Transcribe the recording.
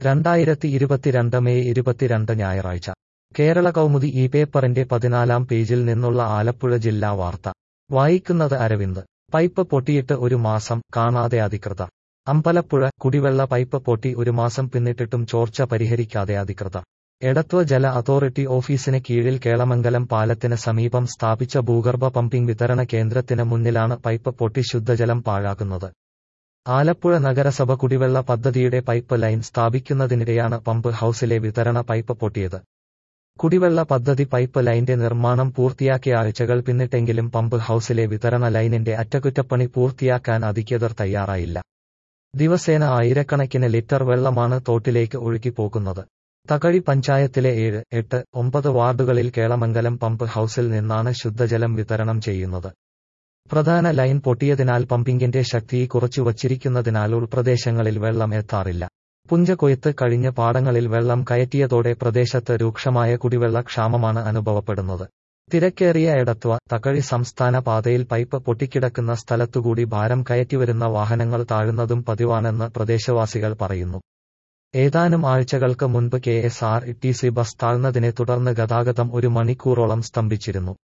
രണ്ടായിരത്തി ഇരുപത്തിരണ്ട് മെയ് ഇരുപത്തിരണ്ട് ഞായറാഴ്ച കേരള കൗമുദി ഈ പേപ്പറിന്റെ പതിനാലാം പേജിൽ നിന്നുള്ള ആലപ്പുഴ ജില്ലാ വാർത്ത വായിക്കുന്നത് അരവിന്ദ് പൈപ്പ് പൊട്ടിയിട്ട് ഒരു മാസം കാണാതെ അധികൃതർ അമ്പലപ്പുഴ കുടിവെള്ള പൈപ്പ് പൊട്ടി ഒരു മാസം പിന്നിട്ടിട്ടും ചോർച്ച പരിഹരിക്കാതെ അധികൃതർ എടത്വ ജല അതോറിറ്റി ഓഫീസിന് കീഴിൽ കേളമംഗലം പാലത്തിന് സമീപം സ്ഥാപിച്ച ഭൂഗർഭ പമ്പിംഗ് വിതരണ കേന്ദ്രത്തിന് മുന്നിലാണ് പൈപ്പ് പൊട്ടി ശുദ്ധജലം പാഴാക്കുന്നത് ആലപ്പുഴ നഗരസഭ കുടിവെള്ള പദ്ധതിയുടെ പൈപ്പ് ലൈൻ സ്ഥാപിക്കുന്നതിനിടെയാണ് പമ്പ് ഹൌസിലെ വിതരണ പൈപ്പ് പൊട്ടിയത് കുടിവെള്ള പദ്ധതി പൈപ്പ് ലൈന്റെ നിർമ്മാണം പൂർത്തിയാക്കിയ ആഴ്ചകൾ പിന്നിട്ടെങ്കിലും പമ്പ് ഹൌസിലെ വിതരണ ലൈനിന്റെ അറ്റകുറ്റപ്പണി പൂർത്തിയാക്കാൻ അധികൃതർ തയ്യാറായില്ല ദിവസേന ആയിരക്കണക്കിന് ലിറ്റർ വെള്ളമാണ് തോട്ടിലേക്ക് ഒഴുകിപ്പോകുന്നത് തകഴി പഞ്ചായത്തിലെ ഏഴ് എട്ട് ഒമ്പത് വാർഡുകളിൽ കേളമംഗലം പമ്പ് ഹൌസിൽ നിന്നാണ് ശുദ്ധജലം വിതരണം ചെയ്യുന്നത് പ്രധാന ലൈൻ പൊട്ടിയതിനാൽ പമ്പിങ്ങിന്റെ ശക്തി കുറച്ചു വച്ചിരിക്കുന്നതിനാൽ ഉൾപ്രദേശങ്ങളിൽ വെള്ളം എത്താറില്ല പുഞ്ചകൊയ്ത്ത് കഴിഞ്ഞ പാടങ്ങളിൽ വെള്ളം കയറ്റിയതോടെ പ്രദേശത്ത് രൂക്ഷമായ കുടിവെള്ള ക്ഷാമമാണ് അനുഭവപ്പെടുന്നത് തിരക്കേറിയ എടത്വ തകഴി സംസ്ഥാന പാതയിൽ പൈപ്പ് പൊട്ടിക്കിടക്കുന്ന സ്ഥലത്തുകൂടി ഭാരം കയറ്റിവരുന്ന വാഹനങ്ങൾ താഴുന്നതും പതിവാണെന്ന് പ്രദേശവാസികൾ പറയുന്നു ഏതാനും ആഴ്ചകൾക്ക് മുൻപ് K S R T C bus താഴ്ന്നതിനെ തുടർന്ന് ഗതാഗതം ഒരു മണിക്കൂറോളം സ്തംഭിച്ചിരുന്നു